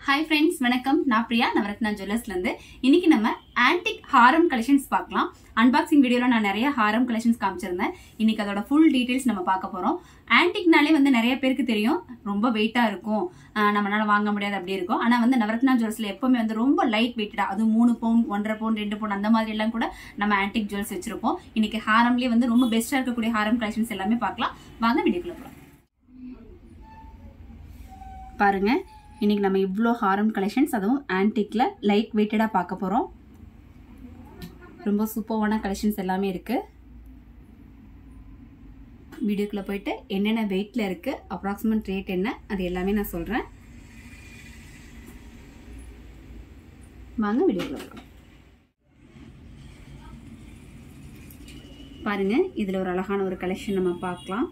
hi friends வணக்கம் நான் பிரியா நவரத்னா ஜுவல்லர்ஸ்ல இருந்து இன்னைக்கு நம்ம ஆன்டிக் ஹாரம் கலெக்ஷன்ஸ் பார்க்கலாம் அன்பாக்சிங் வீடியோல நான் நிறைய ஹாரம் கலெக்ஷன்ஸ் காமிச்சிருந்தேன் இன்னைக்கு அதோட ஃபுல் டீடைல்ஸ் நம்ம பார்க்க போறோம் ஆன்டிக்னாலே வந்து நிறைய பேருக்கு தெரியும் ரொம்ப வெயிட்டா இருக்கும் ஆஹ் நம்மளால வாங்க முடியாது அப்படி இருக்கும் ஆனா வந்து நவரத்னா ஜுவல்ஸ்ல எப்பவுமே வந்து ரொம்ப லைட் வெயிட்டடா அது மூணு பவுன் ஒன்றரை பவுன் ரெண்டு பவுன் அந்த மாதிரி எல்லாம் கூட நம்ம ஆன்டிக் ஜுவல்ஸ் வச்சிருப்போம் இன்னைக்கு ஹாரம்லயே வந்து ரொம்ப பெஸ்டா இருக்கக்கூடிய ஹாரம் கலெக்ஷன்ஸ் எல்லாமே பார்க்கலாம் வாங்க வீடியோக்குள்ள போறோம் பாருங்க இன்னைக்கு நம்ம இவ்வளோ ஹாரம் கலெக்ஷன்ஸ் அதுவும் ஆன்டிக்ல லைட் வெயிட்டடாக பார்க்க போகிறோம் ரொம்ப சூப்பர்வான கலெக்ஷன்ஸ் எல்லாமே இருக்கு வீடியோக்குள்ள போயிட்டு என்னென்ன வெயிட்ல இருக்கு அப்ராக்சிமேட் ரேட் என்ன அது எல்லாமே நான் சொல்றேன் வாங்க வீடியோக்குள்ள போகலாம் பாருங்க இதுல ஒரு அழகான ஒரு கலெக்ஷன் நம்ம பார்க்கலாம்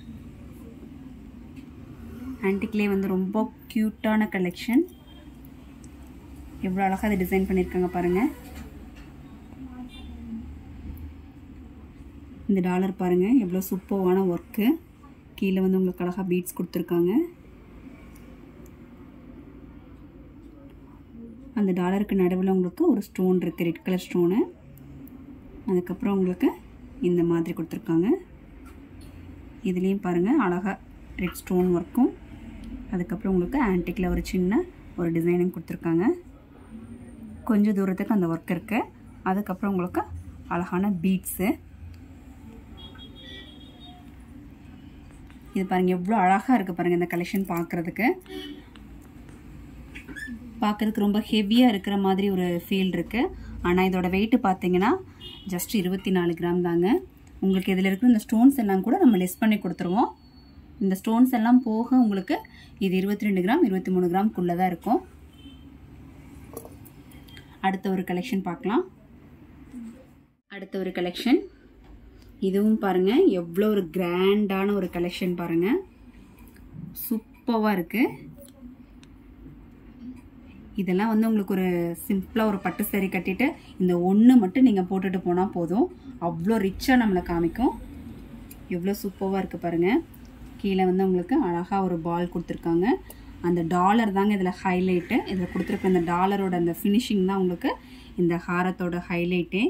ஆன்டிக்லேயே வந்து ரொம்ப க்யூட்டான கலெக்ஷன் எவ்வளோ அழகாக அதை டிசைன் பண்ணியிருக்காங்க பாருங்கள் இந்த டாலர் பாருங்கள் எவ்வளோ சூப்பர்வான ஒர்க்கு கீழே வந்து உங்களுக்கு அழகாக பீட்ஸ் கொடுத்துருக்காங்க அந்த டாலருக்கு நடுவில் உங்களுக்கு ஒரு ஸ்டோன் இருக்குது ரெட் கலர் ஸ்டோனு அதுக்கப்புறம் உங்களுக்கு இந்த மாதிரி கொடுத்துருக்காங்க இதுலேயும் பாருங்கள் அழகாக ரெட் ஸ்டோன் ஒர்க்கும் அதுக்கப்புறம் உங்களுக்கு ஆன்டிக்கில் ஒரு சின்ன ஒரு டிசைனும் கொடுத்துருக்காங்க கொஞ்சம் தூரத்துக்கு அந்த ஒர்க் இருக்குது அதுக்கப்புறம் உங்களுக்கு அழகான பீட்ஸு இது பாருங்கள் எவ்வளோ அழகாக இருக்குது பாருங்கள் இந்த கலெக்ஷன் பார்க்குறதுக்கு பார்க்குறதுக்கு ரொம்ப ஹெவியாக இருக்கிற மாதிரி ஒரு ஃபீல் இருக்குது ஆனால் இதோட வெயிட்டு பார்த்தீங்கன்னா ஜஸ்ட் இருபத்தி நாலு கிராம் தாங்க உங்களுக்கு இதில் இருக்கிற இந்த ஸ்டோன்ஸ் எல்லாம் கூட நம்ம லெஸ் பண்ணி கொடுத்துருவோம் இந்த ஸ்டோன்ஸ் எல்லாம் போக உங்களுக்கு இது இருபத்தி ரெண்டு கிராம் இருபத்தி மூணு கிராம்க்குள்ளே தான் இருக்கும் அடுத்த ஒரு கலெக்ஷன் பார்க்கலாம் அடுத்த ஒரு கலெக்ஷன் இதுவும் பாருங்க எவ்வளோ ஒரு கிராண்டான ஒரு கலெக்ஷன் பாருங்க சூப்பராக இருக்கு இதெல்லாம் வந்து உங்களுக்கு ஒரு சிம்பிளாக ஒரு பட்டு சரி கட்டிட்டு இந்த ஒன்று மட்டும் நீங்கள் போட்டுட்டு போனால் போதும் அவ்வளோ ரிச்சாக நம்மளை காமிக்கும் எவ்வளோ சூப்பராக இருக்குது பாருங்கள் கீழே வந்து உங்களுக்கு அழகாக ஒரு பால் கொடுத்துருக்காங்க அந்த டாலர் தாங்க இதில் ஹைலைட்டு இதில் கொடுத்துருக்க இந்த டாலரோட அந்த ஃபினிஷிங் தான் உங்களுக்கு இந்த ஹாரத்தோட ஹைலைட்டே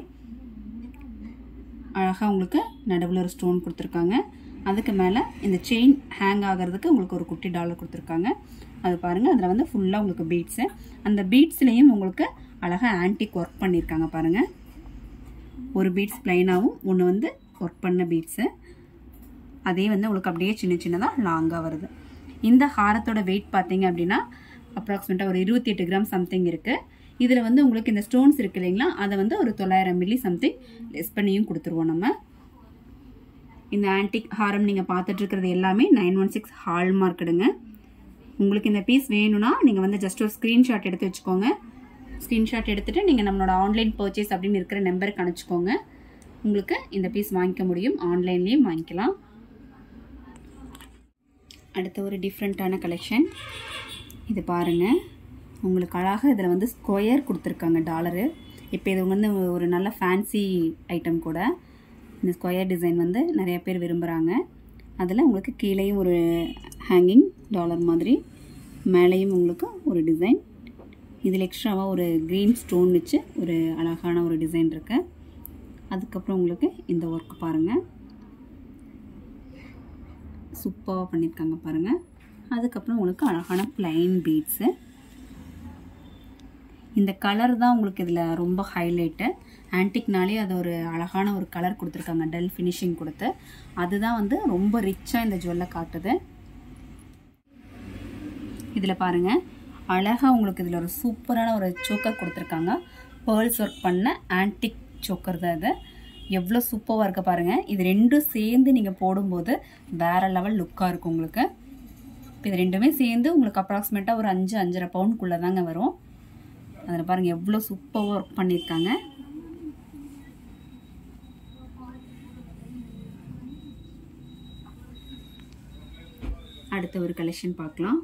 அழகாக உங்களுக்கு நடுவில் ஒரு ஸ்டோன் கொடுத்துருக்காங்க அதுக்கு மேலே இந்த செயின் ஹேங் ஆகிறதுக்கு உங்களுக்கு ஒரு குட்டி டாலர் கொடுத்துருக்காங்க அது பாருங்கள் அதில் வந்து ஃபுல்லாக உங்களுக்கு பீட்ஸு அந்த பீட்ஸ்லேயும் உங்களுக்கு அழகாக ஆன்டிக் ஒர்க் பண்ணியிருக்காங்க பாருங்கள் ஒரு பீட்ஸ் ப்ளைனாகவும் ஒன்று வந்து ஒர்க் பண்ண பீட்ஸு அதே வந்து உங்களுக்கு அப்படியே சின்ன சின்னதாக லாங்காக வருது இந்த ஹாரத்தோட வெயிட் பார்த்தீங்க அப்படின்னா அப்ராக்சிமேட்டாக ஒரு இருபத்தி எட்டு கிராம் சம்திங் இருக்குது இதில் வந்து உங்களுக்கு இந்த ஸ்டோன்ஸ் இருக்கு இல்லைங்களா அதை வந்து ஒரு தொள்ளாயிரம் மில்லி சம்திங் லெஸ் பண்ணியும் கொடுத்துருவோம் நம்ம இந்த ஆன்டிக் ஹாரம் நீங்கள் பார்த்துட்டு இருக்கிறது எல்லாமே நைன் ஒன் சிக்ஸ் ஹால்மார்க்குடுங்க உங்களுக்கு இந்த பீஸ் வேணும்னா நீங்கள் வந்து ஜஸ்ட் ஒரு ஸ்க்ரீன்ஷாட் எடுத்து வச்சுக்கோங்க ஸ்க்ரீன்ஷாட் எடுத்துகிட்டு நீங்கள் நம்மளோட ஆன்லைன் பர்ச்சேஸ் அப்படின்னு இருக்கிற நம்பருக்கு அனுப்பிச்சிக்கோங்க உங்களுக்கு இந்த பீஸ் வாங்கிக்க முடியும் ஆன்லைன்லேயும் வாங்கிக்கலாம் அடுத்த ஒரு டிஃப்ரெண்ட்டான கலெக்ஷன் இது பாருங்கள் உங்களுக்கு அழகாக இதில் வந்து ஸ்கொயர் கொடுத்துருக்காங்க டாலரு இப்போ இது வந்து ஒரு நல்ல ஃபேன்சி ஐட்டம் கூட இந்த ஸ்கொயர் டிசைன் வந்து நிறைய பேர் விரும்புகிறாங்க அதில் உங்களுக்கு கீழேயும் ஒரு ஹேங்கிங் டாலர் மாதிரி மேலேயும் உங்களுக்கு ஒரு டிசைன் இதில் எக்ஸ்ட்ராவாக ஒரு க்ரீன் ஸ்டோன் வச்சு ஒரு அழகான ஒரு டிசைன் இருக்கு அதுக்கப்புறம் உங்களுக்கு இந்த ஒர்க் பாருங்கள் சூப்பராக பண்ணியிருக்காங்க பாருங்கள் அதுக்கப்புறம் உங்களுக்கு அழகான பிளைன் பீட்ஸு இந்த கலர் தான் உங்களுக்கு இதில் ரொம்ப ஹைலைட்டு ஆன்டிக்னாலே அது ஒரு அழகான ஒரு கலர் கொடுத்துருக்காங்க டல் ஃபினிஷிங் கொடுத்து அதுதான் வந்து ரொம்ப ரிச்சாக இந்த ஜுவல்லை காட்டுது இதில் பாருங்கள் அழகாக உங்களுக்கு இதில் ஒரு சூப்பரான ஒரு சோக்கர் கொடுத்துருக்காங்க பேர்ல்ஸ் ஒர்க் பண்ண ஆன்டிக் சோக்கர் தான் இது எவ்வளோ சூப்பராக இருக்க பாருங்கள் இது ரெண்டும் சேர்ந்து நீங்கள் போடும்போது வேற லெவல் லுக்காக இருக்கும் உங்களுக்கு இப்போ இது ரெண்டுமே சேர்ந்து உங்களுக்கு அப்ராக்சிமேட்டாக ஒரு அஞ்சு அஞ்சரை பவுனுக்குள்ளே தாங்க வரும் அதில் பாருங்கள் எவ்வளோ சூப்பராக ஒர்க் பண்ணியிருக்காங்க அடுத்த ஒரு கலெக்ஷன் பார்க்கலாம்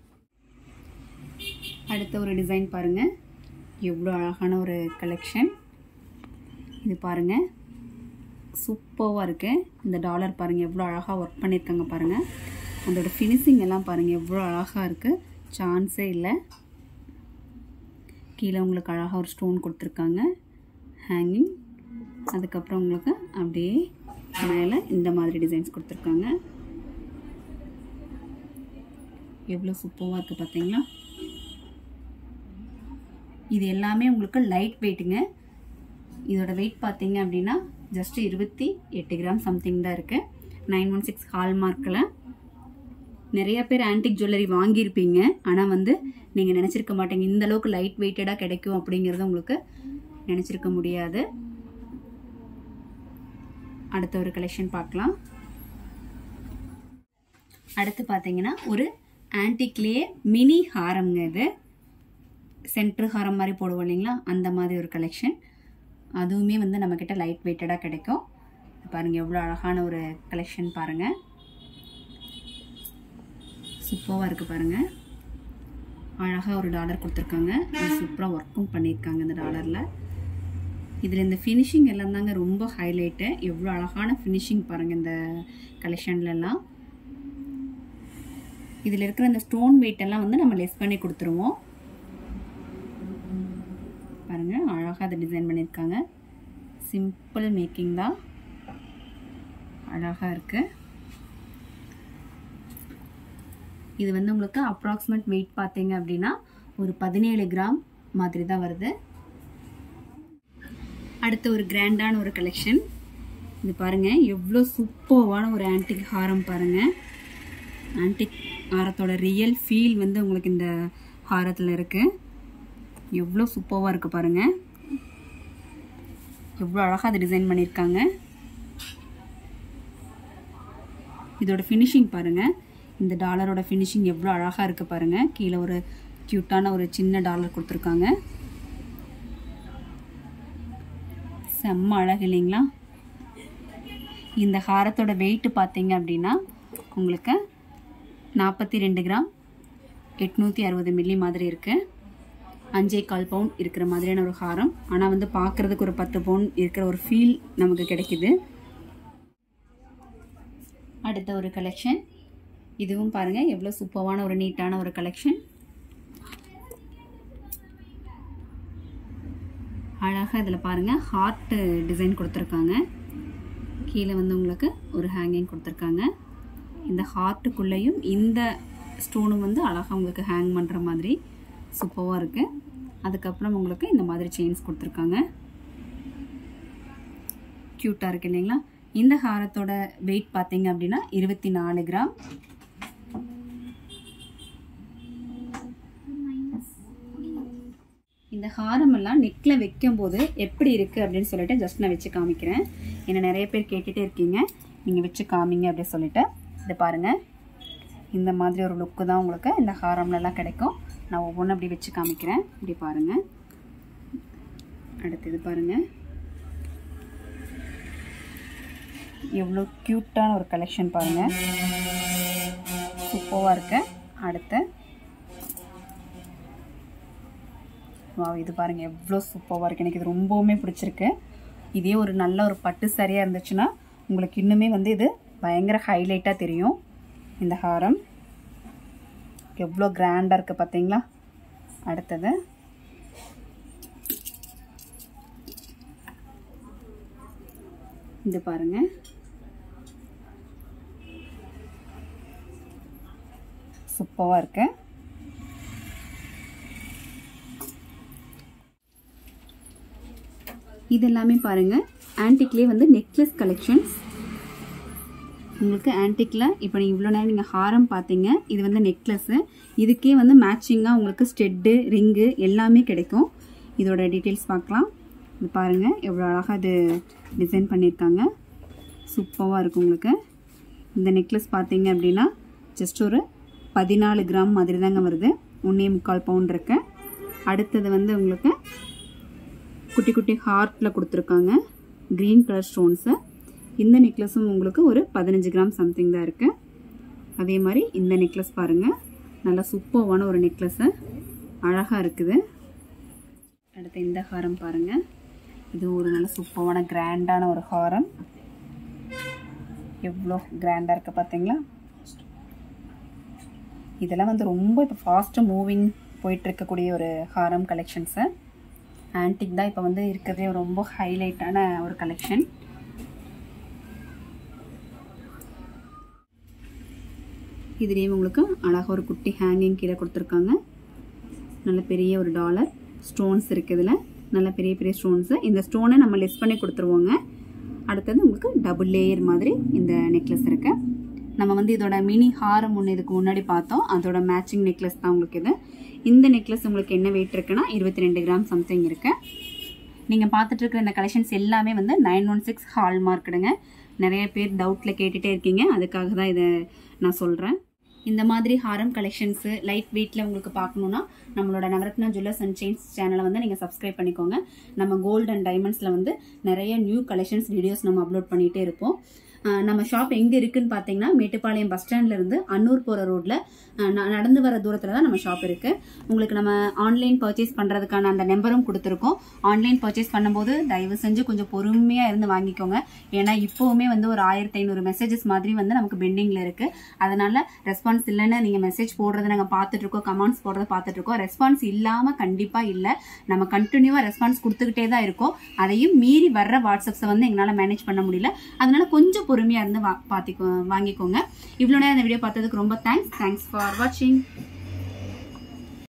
அடுத்த ஒரு டிசைன் பாருங்கள் எவ்வளோ அழகான ஒரு கலெக்ஷன் இது பாருங்கள் சூப்பராக இருக்குது இந்த டாலர் பாருங்கள் எவ்வளோ அழகாக ஒர்க் பண்ணியிருக்காங்க பாருங்கள் அதோட ஃபினிஷிங் எல்லாம் பாருங்கள் எவ்வளோ அழகாக இருக்குது சான்ஸே இல்லை கீழே உங்களுக்கு அழகாக ஒரு ஸ்டோன் கொடுத்துருக்காங்க ஹேங்கிங் அதுக்கப்புறம் உங்களுக்கு அப்படியே மேலே இந்த மாதிரி டிசைன்ஸ் கொடுத்துருக்காங்க எவ்வளோ சூப்பராக இருக்குது பார்த்தீங்களா இது எல்லாமே உங்களுக்கு லைட் வெயிட்டுங்க இதோட வெயிட் பார்த்தீங்க அப்படின்னா ஜஸ்ட் இருபத்தி எட்டு கிராம் சம்திங் தான் இருக்குது நைன் ஒன் சிக்ஸ் ஹால்மார்க்கில் நிறைய பேர் ஆன்டிக் ஜுவல்லரி வாங்கியிருப்பீங்க ஆனால் வந்து நீங்கள் நினச்சிருக்க மாட்டீங்க இந்த அளவுக்கு லைட் வெயிட்டடாக கிடைக்கும் அப்படிங்கிறது உங்களுக்கு நினச்சிருக்க முடியாது அடுத்த ஒரு கலெக்ஷன் பார்க்கலாம் அடுத்து பார்த்தீங்கன்னா ஒரு ஆன்டிக்லேயே மினி ஹாரம்ங்க இது சென்ட்ரு ஹாரம் மாதிரி போடுவோம் இல்லைங்களா அந்த மாதிரி ஒரு கலெக்ஷன் அதுவுமே வந்து நம்மக்கிட்ட லைட் வெயிட்டடாக கிடைக்கும் பாருங்கள் எவ்வளோ அழகான ஒரு கலெக்ஷன் பாருங்கள் சூப்பராக இருக்குது பாருங்கள் அழகாக ஒரு டாலர் கொடுத்துருக்காங்க சூப்பராக ஒர்க்கும் பண்ணியிருக்காங்க இந்த டாலரில் இதில் இந்த ஃபினிஷிங் எல்லாம் தாங்க ரொம்ப ஹைலைட்டு எவ்வளோ அழகான ஃபினிஷிங் பாருங்கள் இந்த கலெக்ஷன்லலாம் இதில் இருக்கிற இந்த ஸ்டோன் வெயிட் எல்லாம் வந்து நம்ம லெஸ் பண்ணி கொடுத்துருவோம் பாருங்கள் அழகாக அதை டிசைன் பண்ணியிருக்காங்க சிம்பிள் மேக்கிங் தான் அழகாக இருக்குது இது வந்து உங்களுக்கு அப்ராக்சிமேட் வெயிட் பார்த்தீங்க அப்படின்னா ஒரு பதினேழு கிராம் மாதிரி தான் வருது அடுத்து ஒரு கிராண்டான ஒரு கலெக்ஷன் இது பாருங்க எவ்வளோ சூப்பர்வான ஒரு ஆன்டிக் ஹாரம் பாருங்க ஆன்டிக் ஹாரத்தோட ரியல் ஃபீல் வந்து உங்களுக்கு இந்த ஹாரத்தில் இருக்கு எவ்வளோ சூப்பராக இருக்கு பாருங்க எவ்வளோ அழகாக அதை டிசைன் பண்ணியிருக்காங்க இதோட ஃபினிஷிங் பாருங்க இந்த டாலரோட ஃபினிஷிங் எவ்வளோ அழகாக இருக்குது பாருங்க கீழே ஒரு க்யூட்டான ஒரு சின்ன டாலர் கொடுத்துருக்காங்க செம்ம அழகு இல்லைங்களா இந்த ஹாரத்தோட வெயிட் பார்த்தீங்க அப்படின்னா உங்களுக்கு நாற்பத்தி ரெண்டு கிராம் எட்நூற்றி அறுபது மில்லி மாதிரி இருக்குது அஞ்சே கால் பவுண்ட் இருக்கிற மாதிரியான ஒரு ஹாரம் ஆனால் வந்து பார்க்குறதுக்கு ஒரு பத்து பவுண்ட் இருக்கிற ஒரு ஃபீல் நமக்கு கிடைக்குது அடுத்த ஒரு கலெக்ஷன் இதுவும் பாருங்கள் எவ்வளோ சூப்பரான ஒரு நீட்டான ஒரு கலெக்ஷன் அழகாக இதில் பாருங்கள் ஹார்ட்டு டிசைன் கொடுத்துருக்காங்க கீழே வந்து உங்களுக்கு ஒரு ஹேங்கிங் கொடுத்துருக்காங்க இந்த ஹார்ட்டுக்குள்ளேயும் இந்த ஸ்டோனும் வந்து அழகாக உங்களுக்கு ஹேங் பண்ணுற மாதிரி சூப்பராக இருக்குது அதுக்கப்புறம் உங்களுக்கு இந்த மாதிரி செயின்ஸ் கொடுத்துருக்காங்க க்யூட்டாக இருக்குது இல்லைங்களா இந்த ஹாரத்தோட வெயிட் பார்த்தீங்க அப்படின்னா இருபத்தி நாலு கிராம் இந்த ஹாரமெல்லாம் நெக்கில் வைக்கும்போது எப்படி இருக்குது அப்படின்னு சொல்லிட்டு ஜஸ்ட் நான் வச்சு காமிக்கிறேன் என்ன நிறைய பேர் கேட்டுகிட்டே இருக்கீங்க நீங்கள் வச்சு காமிங்க அப்படின்னு சொல்லிட்டு இதை பாருங்கள் இந்த மாதிரி ஒரு லுக்கு தான் உங்களுக்கு இந்த ஹாரம்லலாம் கிடைக்கும் நான் ஒவ்வொன்றும் அப்படி வச்சு காமிக்கிறேன் இப்படி பாருங்கள் அடுத்தது பாருங்கள் எவ்வளோ க்யூட்டான ஒரு கலெக்ஷன் பாருங்கள் சூப்பராக இருக்கு அடுத்து வா இது பாருங்கள் எவ்வளோ சூப்பராக இருக்குது எனக்கு இது ரொம்பவுமே பிடிச்சிருக்கு இதே ஒரு நல்ல ஒரு பட்டு சரியாக இருந்துச்சுன்னா உங்களுக்கு இன்னுமே வந்து இது பயங்கர ஹைலைட்டாக தெரியும் இந்த ஹாரம் எவ்வளோ கிராண்டாக இருக்குது பார்த்தீங்களா அடுத்தது இது பாருங்க சூப்பராக இருக்கு இது எல்லாமே பாருங்க ஆன்டிக்லேயே வந்து நெக்லஸ் கலெக்ஷன்ஸ் உங்களுக்கு ஆன்டிக்கில் இப்போ நீங்கள் இவ்வளோ நேரம் நீங்கள் ஹாரம் பார்த்தீங்க இது வந்து நெக்லஸ்ஸு இதுக்கே வந்து மேட்சிங்காக உங்களுக்கு ஸ்டெட்டு ரிங்கு எல்லாமே கிடைக்கும் இதோட டீட்டெயில்ஸ் பார்க்கலாம் இது பாருங்கள் எவ்வளோ அழகாக இது டிசைன் பண்ணியிருக்காங்க சூப்பராக இருக்கும் உங்களுக்கு இந்த நெக்லஸ் பார்த்தீங்க அப்படின்னா ஜஸ்ட் ஒரு பதினாலு கிராம் மாதிரி தாங்க வருது ஒன்றே முக்கால் பவுண்ட் இருக்கு அடுத்தது வந்து உங்களுக்கு குட்டி குட்டி ஹார்ட்டில் கொடுத்துருக்காங்க க்ரீன் கலர் ஸ்டோன்ஸு இந்த நெக்லஸும் உங்களுக்கு ஒரு பதினஞ்சு கிராம் சம்திங் தான் இருக்குது அதே மாதிரி இந்த நெக்லஸ் பாருங்கள் நல்லா சூப்பர்வான ஒரு நெக்லஸ்ஸு அழகாக இருக்குது அடுத்து இந்த ஹாரம் பாருங்கள் இது ஒரு நல்ல சூப்பரான கிராண்டான ஒரு ஹாரம் எவ்வளோ கிராண்டாக இருக்குது பார்த்தீங்களா இதெல்லாம் வந்து ரொம்ப இப்போ ஃபாஸ்ட்டாக மூவிங் போயிட்டு இருக்கக்கூடிய ஒரு ஹாரம் கலெக்ஷன்ஸு ஆன்டிக் தான் இப்போ வந்து இருக்கிறதே ரொம்ப ஹைலைட்டான ஒரு கலெக்ஷன் இதுலேயும் உங்களுக்கு அழகாக ஒரு குட்டி ஹேங்கிங் கீழே கொடுத்துருக்காங்க நல்ல பெரிய ஒரு டாலர் ஸ்டோன்ஸ் இருக்குது இதில் நல்ல பெரிய பெரிய ஸ்டோன்ஸு இந்த ஸ்டோனை நம்ம லெஸ் பண்ணி கொடுத்துருவோங்க அடுத்தது உங்களுக்கு டபுள் லேயர் மாதிரி இந்த நெக்லஸ் இருக்கு நம்ம வந்து இதோட மினி ஹாரம் ஒன்று இதுக்கு முன்னாடி பார்த்தோம் அதோட மேட்சிங் நெக்லஸ் தான் உங்களுக்கு இது இந்த நெக்லஸ் உங்களுக்கு என்ன வெயிட் இருக்குன்னா இருபத்தி ரெண்டு கிராம் சம்திங் இருக்கு நீங்கள் பார்த்துட்டு இருக்கிற இந்த கலெக்ஷன்ஸ் எல்லாமே வந்து நைன் ஒன் சிக்ஸ் ஹால் மார்க்கெடுங்க நிறைய பேர் டவுட்டில் கேட்டுகிட்டே இருக்கீங்க அதுக்காக தான் இதை நான் சொல்கிறேன் இந்த மாதிரி ஹாரம் கலெக்ஷன்ஸு லைட் வெயிட்டில் உங்களுக்கு பார்க்கணுன்னா நம்மளோட நவரத்னா ஜுவல்லர்ஸ் அண்ட் செயின்ஸ் சேனலை வந்து நீங்கள் சப்ஸ்கிரைப் பண்ணிக்கோங்க நம்ம கோல்டு அண்ட் டைமண்ட்ஸில் வந்து நிறைய நியூ கலெக்ஷன்ஸ் வீடியோஸ் நம்ம அப்லோட் பண்ணிகிட்டே இருப்போம் ஆஹ் நம்ம ஷாப் எங்கே இருக்குன்னு பார்த்தீங்கன்னா மேட்டுப்பாளையம் பஸ் ஸ்டாண்ட்ல இருந்து அன்னூர் போகிற ரோட்டில் நடந்து வர தூரத்தில் தான் நம்ம ஷாப் இருக்குது உங்களுக்கு நம்ம ஆன்லைன் பர்ச்சேஸ் பண்ணுறதுக்கான அந்த நம்பரும் கொடுத்துருக்கோம் ஆன்லைன் பர்ச்சேஸ் பண்ணும்போது தயவு செஞ்சு கொஞ்சம் பொறுமையாக இருந்து வாங்கிக்கோங்க ஏன்னா இப்போவுமே வந்து ஒரு ஆயிரத்தி ஐநூறு மெசேஜஸ் மாதிரி வந்து நமக்கு பெண்டிங்கில் இருக்குது அதனால ரெஸ்பான்ஸ் இல்லைன்னு நீங்கள் மெசேஜ் போடுறத நாங்கள் பார்த்துட்டு இருக்கோம் கமெண்ட்ஸ் போடுறத பார்த்துட்டு இருக்கோம் ரெஸ்பான்ஸ் இல்லாமல் கண்டிப்பாக இல்லை நம்ம கண்டினியூவாக ரெஸ்பான்ஸ் கொடுத்துக்கிட்டே தான் இருக்கோம் அதையும் மீறி வர்ற வாட்ஸ்அப்ஸை வந்து எங்களால் மேனேஜ் பண்ண முடியல அதனால கொஞ்சம் பொறுமையாக இருந்து வா பார்த்திக்கோ வாங்கிக்கோங்க இவ்வளோ நேரம் இந்த வீடியோ பார்த்ததுக்கு ரொம்ப தேங்க்ஸ் தேங்க்ஸ் ஃபார் வாட்சிங்